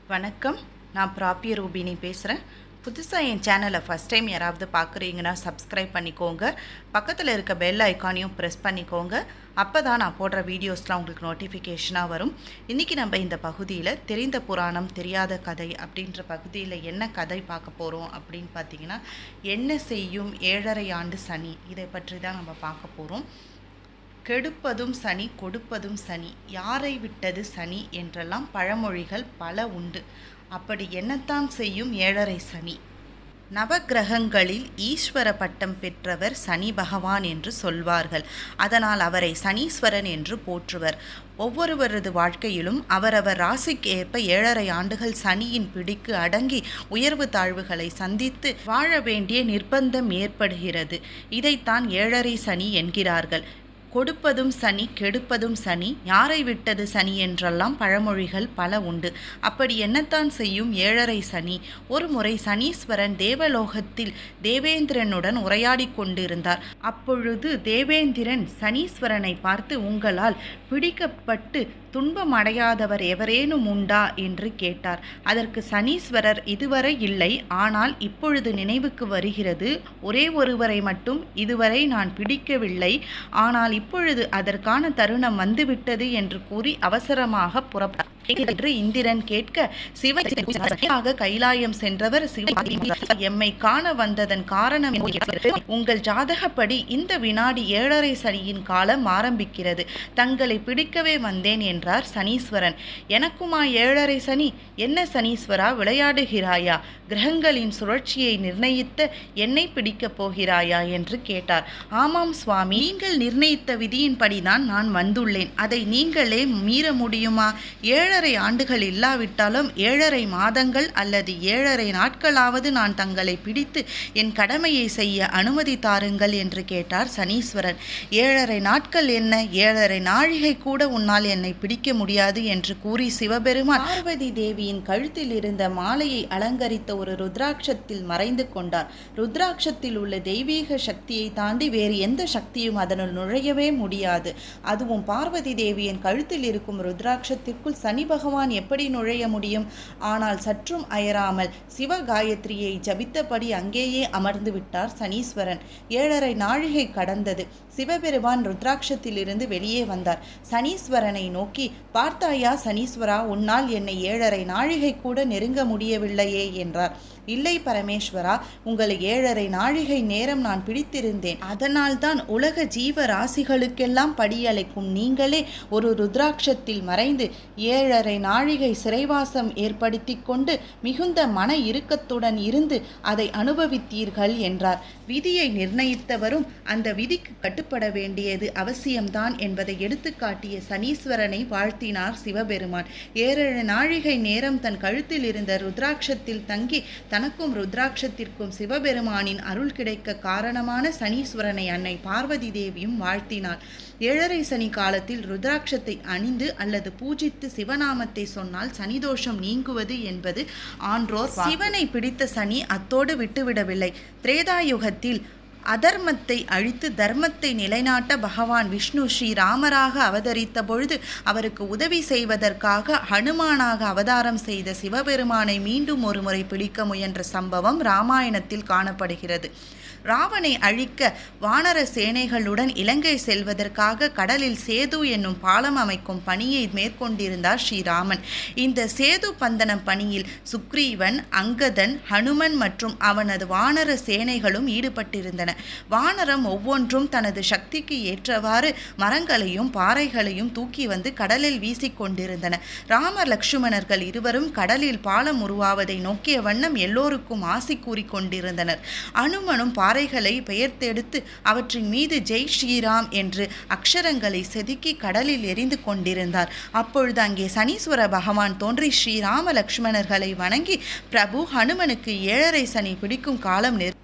வணக்கம் நான் ப்ராப்பிய ரூபினி பேசுகிறேன் புதுசாக என் சேனலை ஃபஸ்ட் டைம் யாராவது பார்க்குறீங்கன்னா சப்ஸ்கிரைப் பண்ணிக்கோங்க பக்கத்தில் இருக்க பெல் ஐக்கானையும் ப்ரெஸ் பண்ணிக்கோங்க அப்போ தான் நான் போடுற வீடியோஸ்லாம் உங்களுக்கு நோட்டிஃபிகேஷனாக வரும் இன்றைக்கி நம்ம இந்த பகுதியில் தெரிந்த புராணம் தெரியாத கதை அப்படின்ற பகுதியில் என்ன கதை பார்க்க போகிறோம் அப்படின்னு பார்த்தீங்கன்னா என்ன செய்யும் ஏழரை ஆண்டு சனி இதை பற்றி தான் நம்ம பார்க்க போகிறோம் கெடுப்பதும் சனி கொடுப்பதும் சனி யாரை விட்டது சனி என்றெல்லாம் பழமொழிகள் பல உண்டு அப்படி என்னத்தான் செய்யும் ஏழரை சனி நவக்கிரகங்களில் ஈஸ்வர பட்டம் பெற்றவர் சனி பகவான் என்று சொல்வார்கள் அதனால் அவரை சனீஸ்வரன் என்று போற்றுவர் ஒவ்வொருவரது வாழ்க்கையிலும் அவரவர் ராசிக்கு ஏற்ப ஏழரை ஆண்டுகள் சனியின் பிடிக்கு அடங்கி உயர்வு தாழ்வுகளை சந்தித்து வாழ வேண்டிய நிர்பந்தம் ஏற்படுகிறது இதைத்தான் ஏழரை சனி என்கிறார்கள் கொடுப்பதும் சனி கெடுப்பதும் சனி யாரை விட்டது சனி என்றெல்லாம் பழமொழிகள் பல உண்டு அப்படி என்னத்தான் செய்யும் ஏழரை சனி ஒரு முறை சனீஸ்வரன் தேவலோகத்தில் தேவேந்திரனுடன் உரையாடி கொண்டிருந்தார் அப்பொழுது தேவேந்திரன் சனீஸ்வரனை பார்த்து உங்களால் பிடிக்கப்பட்டு துன்பம் அடையாதவர் எவரேனும் உண்டா என்று கேட்டார் அதற்கு சனீஸ்வரர் இதுவரை இல்லை ஆனால் இப்பொழுது நினைவுக்கு வருகிறது ஒரே ஒருவரை மட்டும் இதுவரை நான் பிடிக்கவில்லை ஆனால் இப்பொழுது அதற்கான தருணம் வந்துவிட்டது என்று கூறி அவசரமாக புறப்பட்டார் என்று இந்திரன் கேட்க சிவ கைலாயம் சென்றவர் சிவ எம்மை காண வந்ததன் காரணம் உங்கள் ஜாதகப்படி இந்த வினாடி ஏழரை சனியின் காலம் ஆரம்பிக்கிறது தங்களை பிடிக்கவே வந்தேன் என்றார் சனீஸ்வரன் எனக்குமா ஏழரை சனி என்ன சனீஸ்வரா விளையாடுகிறாயா கிரகங்களின் சுழற்சியை நிர்ணயித்த என்னை பிடிக்கப் போகிறாயா என்று கேட்டார் ஆமாம் சுவாமி நீங்கள் நிர்ணயித்த விதியின்படிதான் நான் வந்துள்ளேன் அதை நீங்களே மீற முடியுமா ஏழரை ஆண்டுகள் இல்லாவிட்டாலும் ஏழரை மாதங்கள் அல்லது ஏழரை நாட்களாவது நான் தங்களை பிடித்து என் கடமையை செய்ய அனுமதி தாருங்கள் என்று கேட்டார் சனீஸ்வரன் ஏழரை நாட்கள் என்ன ஏழரை நாழிகை கூட உன்னால் என்னை பிடிக்க முடியாது என்று கூறி சிவபெருமான் பார்வதி தேவியின் கழுத்தில் இருந்த மாலையை அலங்கரித்த ஒரு ருத்ராட்சத்தில் மறைந்து கொண்டார் ருத்ராட்சத்தில் உள்ள தெய்வீக சக்தியை தாண்டி வேறு எந்த சக்தியும் அதனுள் நுழையவே முடியாது அதுவும் பார்வதி தேவியின் கழுத்தில் இருக்கும் ருத்ராட்சத்திற்குள் சனி பகவான் எப்படி நுழைய முடியும் ஆனால் சற்றும் அயராமல் சிவ காயத்ரியை ஜபித்தபடி அங்கேயே அமர்ந்து விட்டார் சனீஸ்வரன் ஏழரை நாழிகை கடந்தது சிவபெருமான் ருத்ராட்சத்திலிருந்து வெளியே வந்தார் சனீஸ்வரனை நோக்கி பார்த்தாயா சனீஸ்வரா உன்னால் என்னை ஏழரை நாழிகை கூட நெருங்க முடியவில்லையே என்றார் இல்லை பரமேஸ்வரா உங்களை ஏழரை நாழிகை நேரம் நான் பிடித்திருந்தேன் அதனால்தான் உலக ஜீவ ராசிகளுக்கெல்லாம் படியலைக்கும் நீங்களே ஒரு ருத்ராட்சத்தில் மறைந்து ஏழரை நாழிகை சிறைவாசம் ஏற்படுத்தி கொண்டு மிகுந்த மன இறுக்கத்துடன் இருந்து அதை அனுபவித்தீர்கள் என்றார் விதியை நிர்ணயித்தவரும் அந்த விதிக்கு கட்டுப்பட வேண்டியது அவசியம்தான் என்பதை எடுத்துக்காட்டிய சனீஸ்வரனை வாழ்த்தினார் சிவபெருமான் ஏழரை நாழிகை நேரம் தன் கழுத்தில் இருந்த ருத்ராட்சத்தில் தங்கி தனக்கும் ருத்ராட்சத்திற்கும் சிவபெருமானின் அருள் கிடைக்க காரணமான சனீஸ்வரனை அன்னை பார்வதி தேவியும் வாழ்த்தினாள் ஏழரை சனி காலத்தில் ருத்ராட்சத்தை அணிந்து அல்லது பூஜித்து சிவநாமத்தை சொன்னால் சனிதோஷம் நீங்குவது என்பது ஆன்றோர் சிவனை பிடித்த சனி அத்தோடு விட்டுவிடவில்லை திரேதாயுகத்தில் அதர்மத்தை அழித்து தர்மத்தை நிலைநாட்ட பகவான் விஷ்ணு ஸ்ரீ ராமராக அவதரித்த பொழுது அவருக்கு உதவி செய்வதற்காக ஹனுமானாக அவதாரம் செய்த சிவபெருமானை மீண்டும் ஒருமுறை பிடிக்க முயன்ற சம்பவம் ராமாயணத்தில் காணப்படுகிறது ராவனை அழிக்க வானர சேனைகளுடன் இலங்கை செல்வதற்காக கடலில் சேது என்னும் பாலம் அமைக்கும் பணியை மேற்கொண்டிருந்தார் ஸ்ரீராமன் இந்த சேது பந்தனம் பணியில் சுக்ரீவன் அங்கதன் ஹனுமன் மற்றும் அவனது வானர சேனைகளும் ஈடுபட்டிருந்தன வானரம் ஒவ்வொன்றும் தனது சக்திக்கு ஏற்றவாறு மரங்களையும் பாறைகளையும் தூக்கி வந்து கடலில் வீசிக்கொண்டிருந்தன ராமர் லக்ஷ்மணர்கள் இருவரும் கடலில் பாலம் உருவாவதை நோக்கிய வண்ணம் எல்லோருக்கும் ஆசி கூறிக்கொண்டிருந்தனர் அனுமனும் பாறைகளை பெயர்த்தெடுத்து அவற்றின் மீது ஜெய் ஸ்ரீராம் என்று அக்ஷரங்களை செதுக்கி கடலில் எரிந்து கொண்டிருந்தார் அப்பொழுது அங்கே சனீஸ்வர பகவான் தோன்றி ஸ்ரீராம லக்ஷ்மணர்களை வணங்கி பிரபு ஹனுமனுக்கு ஏழரை சனி பிடிக்கும் காலம் நெரு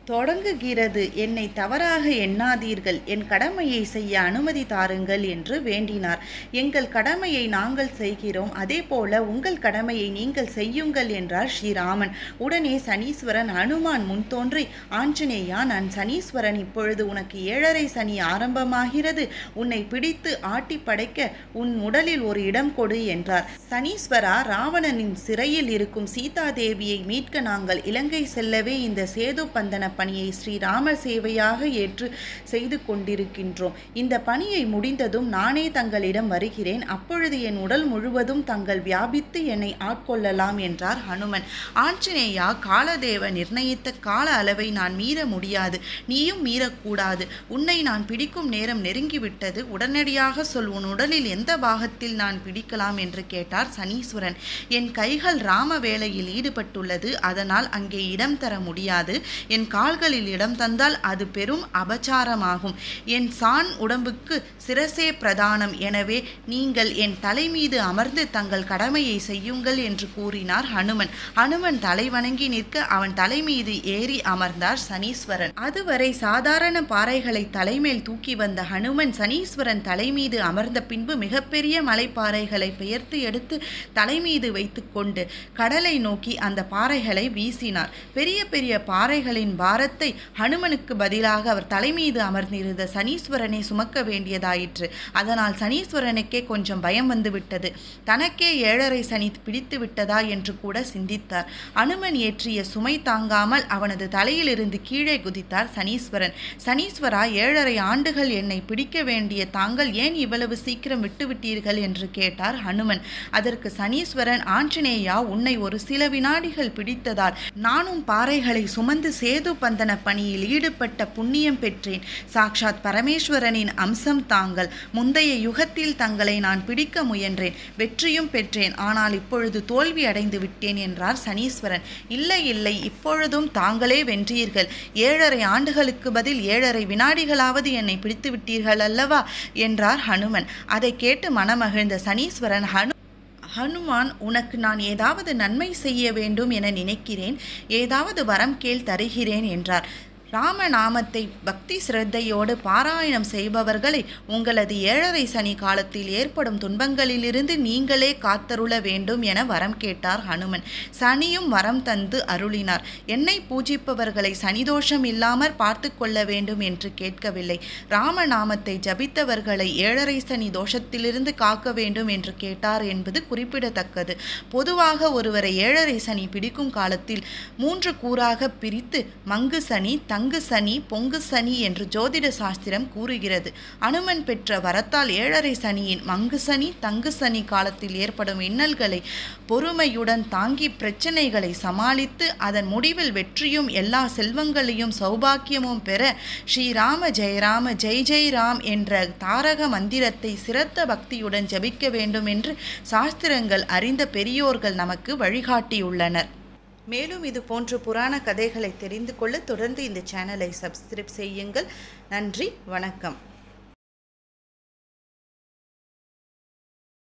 தொடங்குகிறது என்னை தவறாக எண்ணாதீர்கள் என் கடமையை செய்ய அனுமதி தாருங்கள் என்று வேண்டினார் எங்கள் கடமையை நாங்கள் செய்கிறோம் அதே போல உங்கள் கடமையை நீங்கள் செய்யுங்கள் என்றார் ஸ்ரீராமன் உடனே சனீஸ்வரன் அனுமான் முன் தோன்றி ஆஞ்சநேயா நான் சனீஸ்வரன் இப்பொழுது உனக்கு ஏழரை சனி ஆரம்பமாகிறது உன்னை பிடித்து ஆட்டி படைக்க உன் உடலில் ஒரு இடம் கொடு என்றார் சனீஸ்வரா ராவணனின் சிறையில் இருக்கும் சீதா தேவியை மீட்க நாங்கள் இலங்கை செல்லவே இந்த சேது பந்தன பணியை ஸ்ரீராம சேவையாக ஏற்று செய்து கொண்டிருக்கின்றோம் இந்த பணியை முடிந்ததும் நானே தங்களிடம் வருகிறேன் அப்பொழுது என் உடல் முழுவதும் தங்கள் வியாபித்து என்னை ஆட்கொள்ளலாம் என்றார் ஹனுமன் ஆஞ்சநேயா காலதேவ நிர்ணயித்த கால அளவை நான் மீற முடியாது நீயும் மீறக்கூடாது உன்னை நான் பிடிக்கும் நேரம் நெருங்கிவிட்டது உடனடியாக சொல் உன் உடலில் எந்த பாகத்தில் நான் பிடிக்கலாம் என்று கேட்டார் சனீஸ்வரன் என் கைகள் ராம வேலையில் ஈடுபட்டுள்ளது அதனால் அங்கே இடம் தர முடியாது என் கால்களில் இடம் தந்தால் அது பெரும் அபச்சாரமாகும் என் சான் உடம்புக்கு சிரசே பிரதானம் எனவே நீங்கள் என் தலை மீது அமர்ந்து தங்கள் கடமையை செய்யுங்கள் என்று கூறினார் ஹனுமன் ஹனுமன் தலை வணங்கி நிற்க அவன் தலை மீது ஏறி அமர்ந்தார் சனீஸ்வரன் அதுவரை சாதாரண பாறைகளை தலைமேல் தூக்கி வந்த ஹனுமன் சனீஸ்வரன் தலை மீது அமர்ந்த பின்பு மிகப்பெரிய மலைப்பாறைகளை பெயர்த்து எடுத்து தலை மீது வைத்துக்கொண்டு கடலை நோக்கி அந்த பாறைகளை வீசினார் பெரிய பெரிய பாறைகளின் பாரத்தை ஹனுமனுக்கு பதிலாக அவர் தலை மீது அமர்ந்திருந்த சனீஸ்வரனை சுமக்க வேண்டியதாயிற்று அதனால் சனீஸ்வரனுக்கே கொஞ்சம் பயம் வந்துவிட்டது தனக்கே ஏழரை சனி பிடித்து விட்டதா என்று கூட சிந்தித்தார் அனுமன் ஏற்றிய சுமை தாங்காமல் அவனது தலையிலிருந்து கீழே குதித்தார் சனீஸ்வரன் சனீஸ்வரா ஏழரை ஆண்டுகள் என்னை பிடிக்க வேண்டிய தாங்கள் ஏன் இவ்வளவு சீக்கிரம் விட்டுவிட்டீர்கள் என்று கேட்டார் ஹனுமன் அதற்கு சனீஸ்வரன் ஆஞ்சநேயா உன்னை ஒரு சில வினாடிகள் பிடித்ததால் நானும் பாறைகளை சுமந்து சேது பந்தன பணியில் ஈடுபட்ட புண்ணியம் பெற்றேன் சாக்ஷாத் பரமேஸ்வரனின் அம்சம் தாங்கள் முந்தைய யுகத்தில் தங்களை நான் பிடிக்க முயன்றேன் வெற்றியும் பெற்றேன் ஆனால் இப்பொழுது தோல்வி அடைந்து விட்டேன் என்றார் சனீஸ்வரன் இல்லை இல்லை இப்பொழுதும் தாங்களே வென்றீர்கள் ஏழரை ஆண்டுகளுக்கு பதில் ஏழரை வினாடிகளாவது என்னை பிடித்து விட்டீர்கள் அல்லவா என்றார் ஹனுமன் அதை கேட்டு மனமகிழ்ந்த சனீஸ்வரன் ஹனு ஹனுமான் உனக்கு நான் ஏதாவது நன்மை செய்ய வேண்டும் என நினைக்கிறேன் ஏதாவது வரம் கேள் தருகிறேன் என்றார் ராமநாமத்தை பக்தி சிரத்தையோடு பாராயணம் செய்பவர்களை உங்களது ஏழரை சனி காலத்தில் ஏற்படும் துன்பங்களிலிருந்து நீங்களே காத்தருள வேண்டும் என வரம் கேட்டார் ஹனுமன் சனியும் வரம் தந்து அருளினார் என்னை பூஜிப்பவர்களை சனிதோஷம் இல்லாமற் பார்த்து கொள்ள வேண்டும் என்று கேட்கவில்லை ராமநாமத்தை ஜபித்தவர்களை ஏழரை சனி தோஷத்திலிருந்து காக்க வேண்டும் என்று கேட்டார் என்பது குறிப்பிடத்தக்கது பொதுவாக ஒருவரை ஏழரை சனி பிடிக்கும் காலத்தில் மூன்று கூறாக பிரித்து மங்கு சனி தங்கு சனி பொங்கு சனி என்று ஜோதிட சாஸ்திரம் கூறுகிறது அனுமன் பெற்ற வரத்தால் ஏழரை சனியின் மங்கு சனி தங்கு சனி காலத்தில் ஏற்படும் இன்னல்களை பொறுமையுடன் தாங்கி பிரச்சனைகளை சமாளித்து அதன் முடிவில் வெற்றியும் எல்லா செல்வங்களையும் சௌபாக்கியமும் பெற ஸ்ரீராம ஜெயராம ஜெய் ஜெய் ராம் என்ற தாரக மந்திரத்தை சிரத்த பக்தியுடன் ஜபிக்க வேண்டும் என்று சாஸ்திரங்கள் அறிந்த பெரியோர்கள் நமக்கு வழிகாட்டியுள்ளனர் மேலும் இது போன்ற புராண கதைகளை தெரிந்து கொள்ள தொடர்ந்து இந்த சேனலை சப்ஸ்கிரைப் செய்யுங்கள் நன்றி வணக்கம்